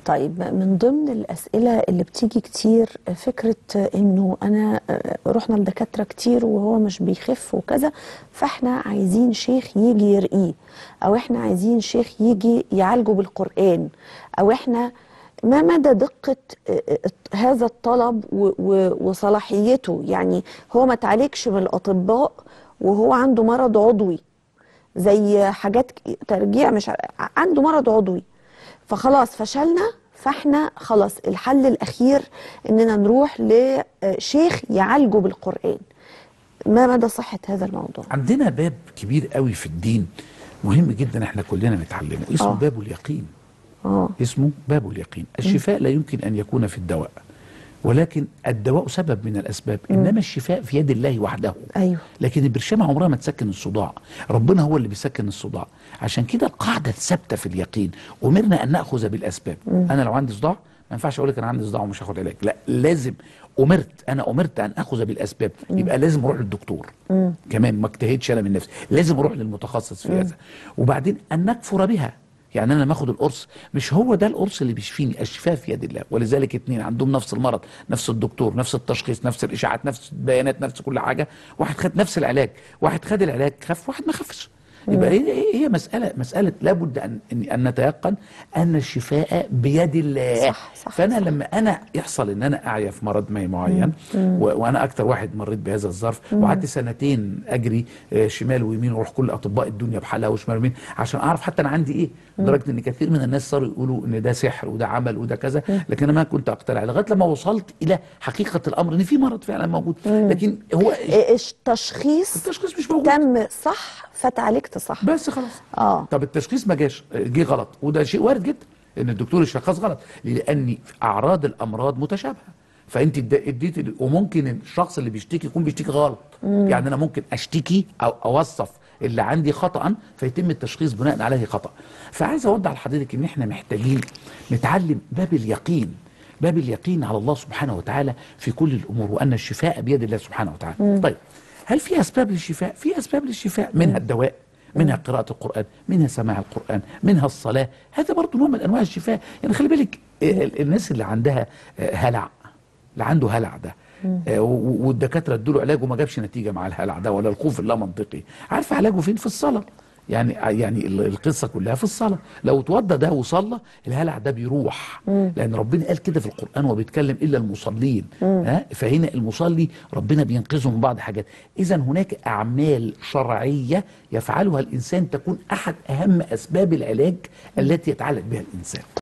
طيب من ضمن الأسئلة اللي بتيجي كتير فكرة إنه أنا رحنا لدكاترة كتير وهو مش بيخف وكذا فإحنا عايزين شيخ يجي يرقيه أو إحنا عايزين شيخ يجي يعالجه بالقرآن أو إحنا ما مدى دقة هذا الطلب و- و- وصلاحيته يعني هو ما تعالجش من الأطباء وهو عنده مرض عضوي زي حاجات ك- ترجيع مش ع- عنده مرض عضوي فخلاص فشلنا فاحنا خلاص الحل الاخير اننا نروح لشيخ يعالجه بالقران ما مدى صحه هذا الموضوع عندنا باب كبير قوي في الدين مهم جدا احنا كلنا نتعلمه اسمه آه. باب اليقين اه اسمه باب اليقين الشفاء لا يمكن أن يكون في الدواء ولكن الدواء سبب من الأسباب إنما الشفاء في يد الله وحده ايوه لكن البرشامة عمرها ما تسكن الصداع ربنا هو اللي بيسكن الصداع عشان كده القاعدة الثابتة في اليقين أمرنا أن نأخذ بالأسباب أنا لو عندي صداع ما ينفعش أقول لك أنا عندي صداع ومش هاخد علاج لا لازم أمرت أنا أمرت أن أخذ بالأسباب يبقى لازم أروح للدكتور كمان ما اجتهدش أنا من نفسي لازم أروح للمتخصص في هذا وبعدين أن نكفر بها يعني انا لما اخد القرص مش هو ده القرص اللي بيشفيني الشفاء في يد الله ولذلك اتنين عندهم نفس المرض نفس الدكتور نفس التشخيص نفس الاشاعات نفس البيانات نفس كل حاجه واحد خد نفس العلاج واحد خد العلاج خف واحد ما خفش يبقى هي هي- هي مساله مساله لابد ان ان أن نتيقن ان الشفاء بيد الله صح، صح، فانا صح. لما انا يحصل ان انا اعيا في مرض ما معين و- وانا اكتر واحد مريت بهذا الظرف وقعدت سنتين اجري آه، شمال ويمين واروح كل اطباء الدنيا بحالها وشمال ويمين عشان اعرف حتى انا عندي ايه لدرجه ان كثير من الناس صاروا يقولوا ان ده سحر وده عمل وده كذا لكن انا ما كنت اقتنع لغايه لما وصلت الى حقيقه الامر ان في مرض فعلا موجود لكن هو إيش تشخيص التشخيص مش موجود تم صح فتعالجت صح بس خلاص اه طب التشخيص ما جاش جه غلط وده شيء وارد جدا ان الدكتور يشخص غلط لان اعراض الامراض متشابهه فانت اد- اديتي وممكن الشخص اللي بيشتكي يكون بيشتكي غلط يعني انا ممكن اشتكي او اوصف اللي عندي خطا فيتم التشخيص بناء عليه خطا فعايز اوضح لحضرتك ان احنا محتاجين نتعلم باب اليقين باب اليقين على الله سبحانه وتعالى في كل الامور وان الشفاء بيد الله سبحانه وتعالى طيب هل في اسباب للشفاء في اسباب للشفاء منها الدواء منها قراءة القرآن منها سماع القرآن منها الصلاة هذا برضه نوع من أنواع الشفاء يعني خلي بالك آه، ال- الناس اللي عندها آه، هلع اللي عنده هلع ده آه، و- والدكاترة ادوا له علاج وما جابش نتيجة مع الهلع ده ولا الخوف اللا منطقي عارف علاجه فين في الصلاة يعني يعني ال- القصة كلها في الصلاة لو توضى ده وصلى الهلع ده بيروح لأن ربنا قال كده في القرآن وبيتكلم إلا المصلين ها فهنا المصلي ربنا بينقذه من بعض حاجات إذا هناك أعمال شرعية يفعلها الإنسان تكون أحد أهم أسباب العلاج التي يتعالج بها الإنسان